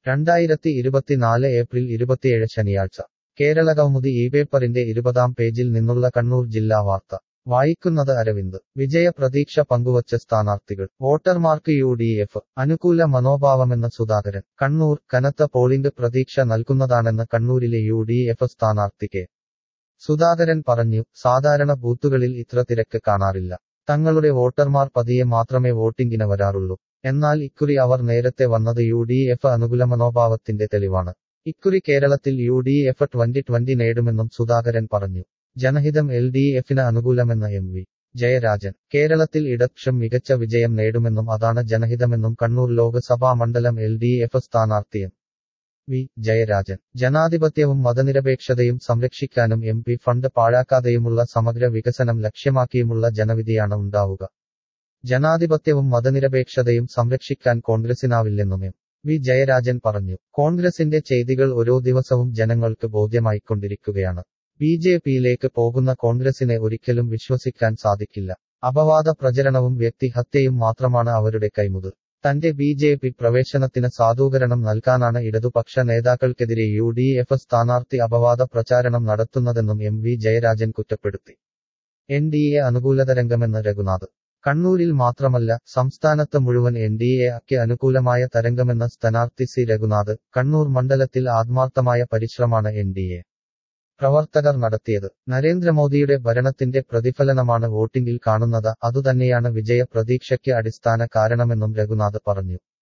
രണ്ടായിരത്തി ഇരുപത്തിനാല് ഏപ്രിൽ ഇരുപത്തിയേഴ് ശനിയാഴ്ച കേരള കൗമുദി ഈ പേപ്പറിന്റെ ഇരുപതാം പേജിൽ നിന്നുള്ള കണ്ണൂർ ജില്ലാ വാർത്ത വായിക്കുന്നത് അരവിന്ദ് വിജയ പ്രതീക്ഷ പങ്കുവച്ച സ്ഥാനാർത്ഥികൾ വോട്ടർമാർക്ക് യു ഡി എഫ് അനുകൂല മനോഭാവമെന്ന് സുധാകരൻ കണ്ണൂർ കനത്ത പോളിംഗ് പ്രതീക്ഷ നൽകുന്നതാണെന്ന് കണ്ണൂരിലെ യു ഡി എഫ് സ്ഥാനാർത്ഥി കെ സുധാകരൻ പറഞ്ഞു സാധാരണ ബൂത്തുകളിൽ ഇത്ര തിരക്ക് കാണാറില്ല തങ്ങളുടെ വോട്ടർമാർ പതിയെ മാത്രമേ വോട്ടിംഗിന് വരാറുള്ളൂ എന്നാൽ ഇക്കുറി അവർ നേരത്തെ വന്നത് യു ഡി എഫ് അനുകൂല മനോഭാവത്തിന്റെ തെളിവാണ് ഇക്കുറി കേരളത്തിൽ U D F twenty twenty നേടുമെന്നും സുധാകരൻ പറഞ്ഞു ജനഹിതം എൽ ഡി എഫിന് അനുകൂലമെന്ന് എം വി ജയരാജൻ കേരളത്തിൽ ഇടപക്ഷം മികച്ച വിജയം നേടുമെന്നും അതാണ് ജനഹിതമെന്നും കണ്ണൂർ ലോക്സഭാ മണ്ഡലം എൽ ഡി എഫ് സ്ഥാനാർത്ഥി എം വി ജയരാജൻ ജനാധിപത്യവും മതനിരപേക്ഷതയും സംരക്ഷിക്കാനും എം പി ഫണ്ട് പാഴാക്കാതെയുമുള്ള സമഗ്ര വികസനം ലക്ഷ്യമാക്കിയുമുള്ള ജനവിധിയാണ് ഉണ്ടാവുക ജനാധിപത്യവും മതനിരപേക്ഷതയും സംരക്ഷിക്കാൻ കോൺഗ്രസിനാവില്ലെന്നും എം വി ജയരാജൻ പറഞ്ഞു കോൺഗ്രസിന്റെ ചെയ്തികൾ ഓരോ ദിവസവും ജനങ്ങൾക്ക് ബോധ്യമായിക്കൊണ്ടിരിക്കുകയാണ് ബി ജെ പിയിലേക്ക് പോകുന്ന കോൺഗ്രസിനെ ഒരിക്കലും വിശ്വസിക്കാൻ സാധിക്കില്ല അപവാദ പ്രചരണവും വ്യക്തിഹത്യയും മാത്രമാണ് അവരുടെ കൈമുതൽ തന്റെ ബി ജെ പി പ്രവേശനത്തിന് സാധൂകരണം നൽകാനാണ് ഇടതുപക്ഷ നേതാക്കൾക്കെതിരെ യു ഡി എഫ് സ്ഥാനാർത്ഥി അപവാദ പ്രചാരണം നടത്തുന്നതെന്നും എം വി ജയരാജൻ കുറ്റപ്പെടുത്തി എൻ ഡി എ അനുകൂലതരംഗമെന്ന് രഘുനാഥ് കണ്ണൂരിൽ മാത്രമല്ല സംസ്ഥാനത്ത് മുഴുവൻ എൻ ഡി എ അക്ക് അനുകൂലമായ തരംഗമെന്ന സ്ഥാനാർത്ഥി സി രഘുനാഥ് കണ്ണൂർ മണ്ഡലത്തിൽ ആത്മാർത്ഥമായ പരിശ്രമാണ് എൻ ഡി എ പ്രവർത്തകർ നടത്തിയത് നരേന്ദ്രമോദിയുടെ ഭരണത്തിന്റെ പ്രതിഫലനമാണ് വോട്ടിംഗിൽ കാണുന്നത് അതുതന്നെയാണ് വിജയ പ്രതീക്ഷയ്ക്ക് അടിസ്ഥാന കാരണമെന്നും രഘുനാഥ് പറഞ്ഞു